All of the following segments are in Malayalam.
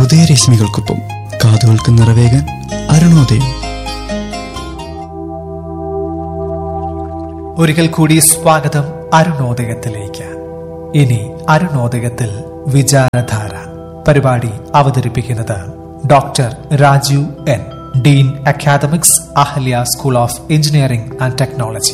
ഉദയരശ്മികൾക്കൊപ്പം കാതുകൾക്ക് നിറവേകാൻ അരുണോദയം ഒരിക്കൽ കൂടി സ്വാഗതം അരുണോദയത്തിലേക്ക് ഇനി അരുണോദയത്തിൽ വിചാരധാര പരിപാടി അവതരിപ്പിക്കുന്നത് doctor Rajeev N dean academics Ahalya school of engineering and technology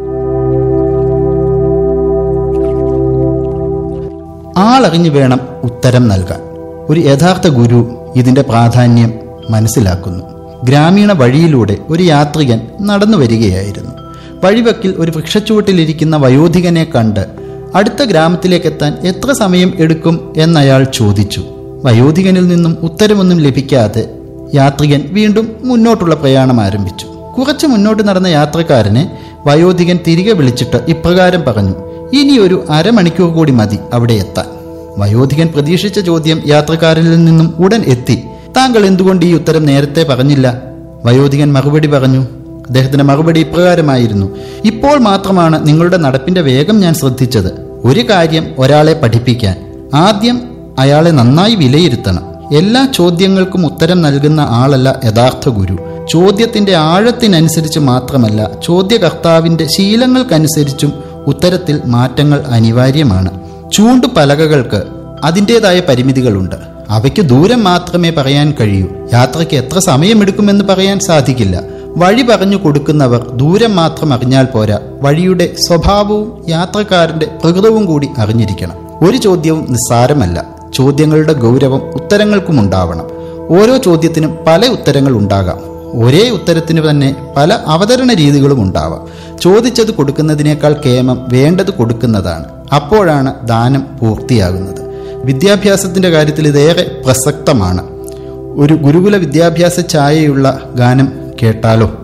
ആളറിഞ്ഞു വേണം ഉത്തരം നൽകാൻ ഒരു യഥാർത്ഥ ഗുരു ഇതിന്റെ പ്രാധാന്യം മനസ്സിലാക്കുന്നു ഗ്രാമീണ വഴിയിലൂടെ ഒരു യാത്രികൻ നടന്നു വരികയായിരുന്നു വഴിവക്കിൽ ഒരു വൃക്ഷച്ചുവട്ടിലിരിക്കുന്ന വയോധികനെ കണ്ട് അടുത്ത ഗ്രാമത്തിലേക്കെത്താൻ എത്ര സമയം എടുക്കും എന്നയാൾ ചോദിച്ചു വയോധികനിൽ നിന്നും ഉത്തരമൊന്നും ലഭിക്കാതെ യാത്രികൻ വീണ്ടും മുന്നോട്ടുള്ള പ്രയാണം ആരംഭിച്ചു കുറച്ച് മുന്നോട്ട് നടന്ന യാത്രക്കാരനെ വയോധികൻ തിരികെ വിളിച്ചിട്ട് ഇപ്രകാരം പറഞ്ഞു ഇനി ഒരു അരമണിക്കൂർ കൂടി മതി അവിടെ എത്താൻ വയോധികൻ പ്രതീക്ഷിച്ച ചോദ്യം യാത്രക്കാരനിൽ നിന്നും ഉടൻ എത്തി താങ്കൾ എന്തുകൊണ്ട് ഈ ഉത്തരം നേരത്തെ പറഞ്ഞില്ല വയോധികൻ മറുപടി പറഞ്ഞു അദ്ദേഹത്തിന്റെ മറുപടി ഇപ്രകാരമായിരുന്നു ഇപ്പോൾ മാത്രമാണ് നിങ്ങളുടെ നടപ്പിന്റെ വേഗം ഞാൻ ശ്രദ്ധിച്ചത് ഒരു കാര്യം ഒരാളെ പഠിപ്പിക്കാൻ ആദ്യം അയാളെ നന്നായി വിലയിരുത്തണം എല്ലാ ചോദ്യങ്ങൾക്കും ഉത്തരം നൽകുന്ന ആളല്ല യഥാർത്ഥ ഗുരു ചോദ്യത്തിന്റെ ആഴത്തിനനുസരിച്ച് മാത്രമല്ല ചോദ്യകർത്താവിന്റെ ശീലങ്ങൾക്കനുസരിച്ചും ഉത്തരത്തിൽ മാറ്റങ്ങൾ അനിവാര്യമാണ് ചൂണ്ടു പലകകൾക്ക് അതിൻ്റെതായ പരിമിതികളുണ്ട് അവയ്ക്ക് ദൂരം മാത്രമേ പറയാൻ കഴിയൂ യാത്രയ്ക്ക് എത്ര സമയമെടുക്കുമെന്ന് പറയാൻ സാധിക്കില്ല വഴി പറഞ്ഞു കൊടുക്കുന്നവർ ദൂരം മാത്രം അറിഞ്ഞാൽ പോരാ വഴിയുടെ സ്വഭാവവും യാത്രക്കാരന്റെ പ്രകൃതവും കൂടി അറിഞ്ഞിരിക്കണം ഒരു ചോദ്യവും നിസ്സാരമല്ല ചോദ്യങ്ങളുടെ ഗൗരവം ഉത്തരങ്ങൾക്കും ഉണ്ടാവണം ഓരോ ചോദ്യത്തിനും പല ഉത്തരങ്ങൾ ഉണ്ടാകാം ഒരേ ഉത്തരത്തിന് തന്നെ പല അവതരണ രീതികളും ഉണ്ടാവാം ചോദിച്ചത് കൊടുക്കുന്നതിനേക്കാൾ കേമം വേണ്ടത് കൊടുക്കുന്നതാണ് അപ്പോഴാണ് ദാനം പൂർത്തിയാകുന്നത് വിദ്യാഭ്യാസത്തിന്റെ കാര്യത്തിൽ ഇതേറെ പ്രസക്തമാണ് ഒരു ഗുരുകുല വിദ്യാഭ്യാസ ഛായയുള്ള ഗാനം കേട്ടാലോ